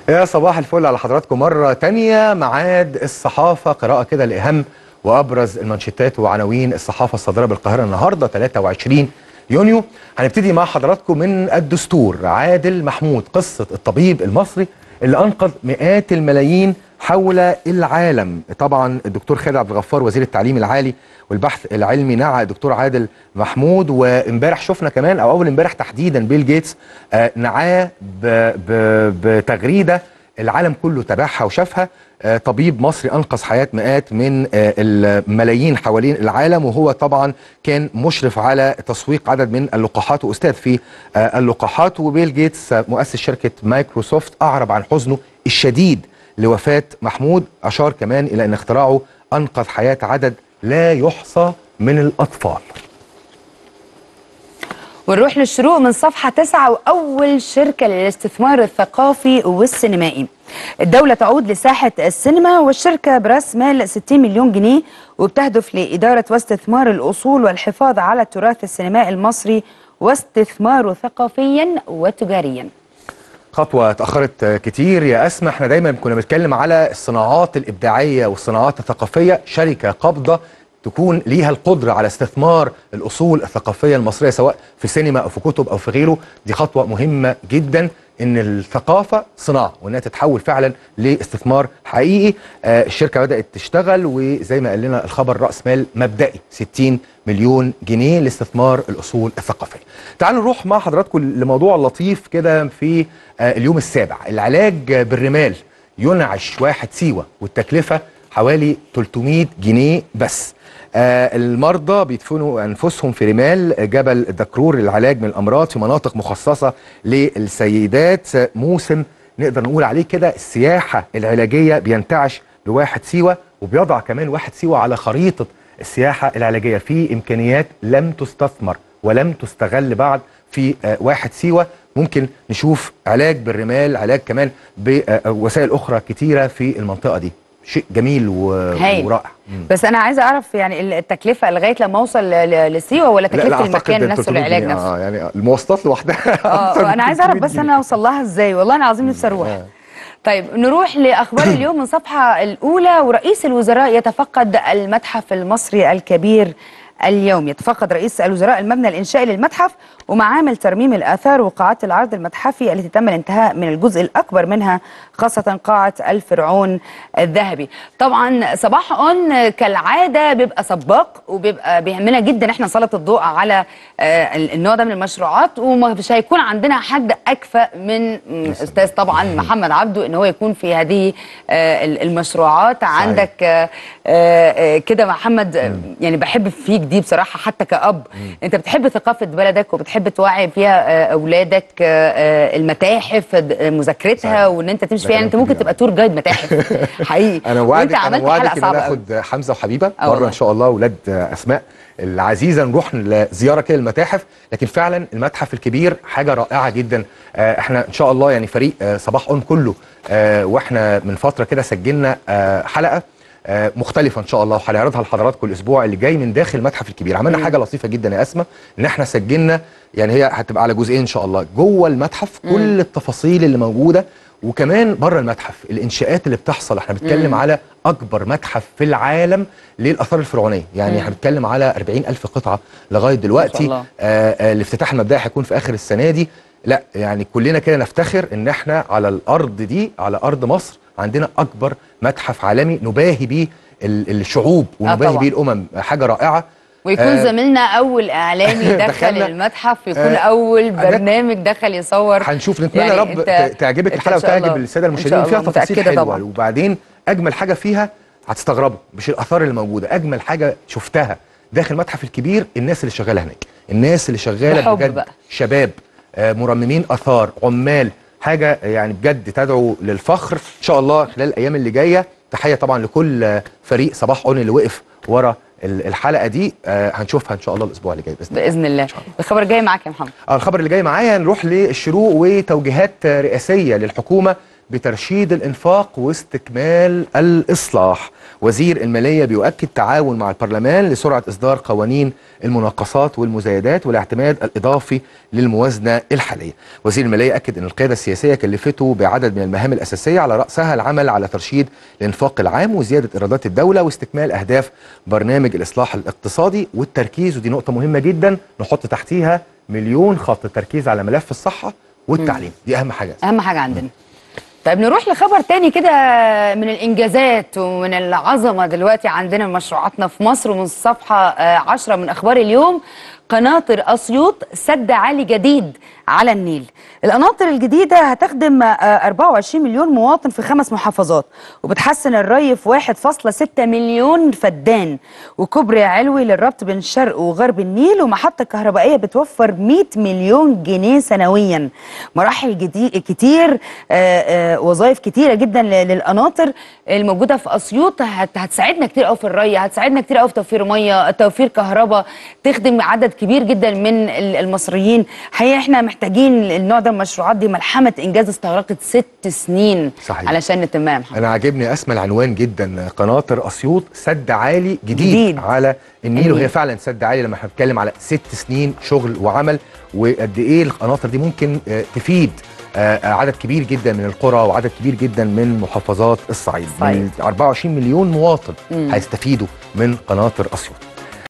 يا صباح الفل على حضراتكم مرة تانية معاد الصحافة قراءة كده لأهم وأبرز المانشيتات وعناوين الصحافة الصادرة بالقاهرة النهاردة 23 يونيو هنبتدي مع حضراتكم من الدستور عادل محمود قصة الطبيب المصري اللي أنقذ مئات الملايين حول العالم طبعا الدكتور خالد عبد الغفار وزير التعليم العالي والبحث العلمي نعى الدكتور عادل محمود وامبارح شفنا كمان او اول امبارح تحديدا بيل جيتس آه نعاه ب- ب- بتغريده العالم كله تابعها وشافها آه، طبيب مصري انقذ حياه مئات من آه، الملايين حوالين العالم وهو طبعا كان مشرف على تسويق عدد من اللقاحات واستاذ في آه، اللقاحات وبيل جيتس آه، مؤسس شركه مايكروسوفت اعرب عن حزنه الشديد لوفاه محمود اشار كمان الى ان اختراعه انقذ حياه عدد لا يحصى من الاطفال ونروح للشروق من صفحة تسعة وأول شركة للاستثمار الثقافي والسينمائي الدولة تعود لساحة السينما والشركة برأس مال 60 مليون جنيه وبتهدف لإدارة واستثمار الأصول والحفاظ على التراث السينمائي المصري واستثماره ثقافيا وتجاريا خطوة اتأخرت كتير يا أسمى احنا دايما كنا بنتكلم على الصناعات الإبداعية والصناعات الثقافية شركة قابضة تكون ليها القدرة على استثمار الأصول الثقافية المصرية سواء في سينما أو في كتب أو في غيره دي خطوة مهمة جدا إن الثقافة صناعة وإنها تتحول فعلا لاستثمار حقيقي آه الشركة بدأت تشتغل وزي ما قال لنا الخبر رأس مال مبدئي 60 مليون جنيه لاستثمار الأصول الثقافية تعالوا نروح مع حضراتكم لموضوع لطيف كده في آه اليوم السابع العلاج بالرمال ينعش واحد سيوة والتكلفة حوالي 300 جنيه بس آه المرضى بيدفنوا انفسهم في رمال جبل الدكرور للعلاج من الامراض في مناطق مخصصه للسيدات موسم نقدر نقول عليه كده السياحه العلاجيه بينتعش بواحد سيوه وبيضع كمان واحد سيوه على خريطه السياحه العلاجيه في امكانيات لم تستثمر ولم تستغل بعد في آه واحد سيوه ممكن نشوف علاج بالرمال علاج كمان بوسائل اخرى كتيره في المنطقه دي شيء جميل و... هايل. ورائع مم. بس أنا عايزة أعرف يعني التكلفة لغاية لما أوصل ل- ل- لسيوة ولا تكلفة أعتقد المكان نفسه 300 العلاج جنيه. نفسه اه يعني المواصلات لوحدها أكتر اه من انا عايزه اعرف 300 بس جنيه. انا اوصل لها ازاي والله العظيم نفسي اروح آه. طيب نروح لاخبار اليوم من الصفحه الاولى ورئيس الوزراء يتفقد المتحف المصري الكبير اليوم يتفقد رئيس الوزراء المبنى الانشائي للمتحف ومعامل ترميم الاثار وقاعات العرض المتحفي التي تم الانتهاء من الجزء الاكبر منها خاصه قاعه الفرعون الذهبي طبعا صباح اون كالعاده بيبقى سباق وبيبقى بيهمنا جدا احنا نسلط الضوء على آه، النوع ده من المشروعات ومش هيكون عندنا حد اكفأ من م، استاذ طبعا محمد عبده ان هو يكون في هذه آه، المشروعات عندك آه، آه، كده محمد آه، يعني بحب فيك دي بصراحه حتى كأب انت بتحب ثقافه بلدك وبتحب توعي فيها آه، اولادك آه، آه، المتاحف آه، مذاكرتها صحيح. وان انت تمشي ده فيها يعني كلام انت ممكن كبير تبقى تور جايد متاحف حقيقي انا وانت وعدك انا عملت وعدك حلقه ان صعبه انا قوي اخد حمزه وحبيبه آه مره والله. ان شاء الله ولاد اسماء العزيزه نروح لزياره كده المتاحف لكن فعلا المتحف الكبير حاجه رائعه جدا آه، احنا ان شاء الله يعني فريق آه، صباح اون كله آه، واحنا من فتره كده سجلنا آه، حلقه آه، مختلفة إن شاء الله وهنعرضها لحضراتكم الأسبوع اللي جاي من داخل المتحف الكبير، عملنا حاجة لطيفة جدا يا أسماء إن إحنا سجلنا يعني هي هتبقى على جزئين إن شاء الله، جوه المتحف كل التفاصيل اللي موجودة وكمان بره المتحف الإنشاءات اللي بتحصل، إحنا بنتكلم على أكبر متحف في العالم للآثار الفرعونية، يعني إحنا بنتكلم على 40 ألف قطعة لغاية دلوقتي الله. آه، آه، الافتتاح المبدئي هيكون في آخر السنة دي، لا يعني كلنا كده نفتخر إن إحنا على الأرض دي على أرض مصر عندنا أكبر متحف عالمي نباهي بيه ال- الشعوب ونباهي طبعاً. بيه الامم حاجه رائعه ويكون آه، زميلنا اول اعلامي دخل دخلنا- المتحف يكون آه، اول ده- برنامج دخل يصور هنشوف نتمنى يعني يا رب أنت- ت- تعجبك أنت الحلقه إن شاء وتعجب الله- الساده إن المشاهدين شاء فيها الله تفاصيل متأكدة حلوه طبعاً. وبعدين اجمل حاجه فيها هتستغربوا مش الاثار اللي موجوده اجمل حاجه شفتها داخل المتحف الكبير الناس اللي شغاله هناك الناس اللي شغاله بحب بجد بقى. شباب آه، مرممين اثار عمال حاجه يعني بجد تدعو للفخر ان شاء الله خلال الايام اللي جايه تحيه طبعا لكل آه، فريق صباح اون اللي وقف ورا ال- الحلقه دي آه، هنشوفها ان شاء الله الاسبوع اللي جاي باذن الله باذن الله الخبر الجاي معاك يا محمد آه، الخبر اللي جاي معايا نروح للشروق وتوجيهات رئاسيه للحكومه بترشيد الانفاق واستكمال الاصلاح وزير الماليه بيؤكد تعاون مع البرلمان لسرعه اصدار قوانين المناقصات والمزايدات والاعتماد الاضافي للموازنه الحاليه وزير الماليه اكد ان القياده السياسيه كلفته بعدد من المهام الاساسيه على راسها العمل على ترشيد الانفاق العام وزياده ايرادات الدوله واستكمال اهداف برنامج الاصلاح الاقتصادي والتركيز ودي نقطه مهمه جدا نحط تحتيها مليون خط التركيز على ملف الصحه والتعليم دي اهم حاجه اهم حاجه عندنا طيب نروح لخبر تاني كده من الانجازات ومن العظمه دلوقتي عندنا مشروعاتنا في مصر ومن صفحه آه، عشرة من اخبار اليوم قناطر اسيوط سد عالي جديد على النيل القناطر الجديده هتخدم آه، 24 مليون مواطن في خمس محافظات وبتحسن الري في 1.6 مليون فدان وكوبري علوي للربط بين شرق وغرب النيل ومحطه كهربائيه بتوفر 100 مليون جنيه سنويا مراحل جديد كتير آه، آه، وظائف كتيره جدا ل- للقناطر الموجوده في اسيوط هت- هتساعدنا كتير قوي في الري هتساعدنا كتير قوي في توفير ميه توفير كهرباء تخدم عدد كبير جدا من ال- المصريين حقيقه احنا محتاجين النوع ده من المشروعات دي ملحمه انجاز استغرقت ست سنين صحيح. علشان نتمها يا محمد. انا عاجبني اسمى العنوان جدا قناطر اسيوط سد عالي جديد, جديد. جديد. على النيل النيل. وهي فعلا سد عالي لما احنا بنتكلم على ست سنين شغل وعمل وقد ايه القناطر دي ممكن آه، تفيد آه، آه، عدد كبير جدا من القرى وعدد كبير جدا من محافظات الصعيد صحيح. من 24 مليون مواطن مم. هيستفيدوا من قناطر اسيوط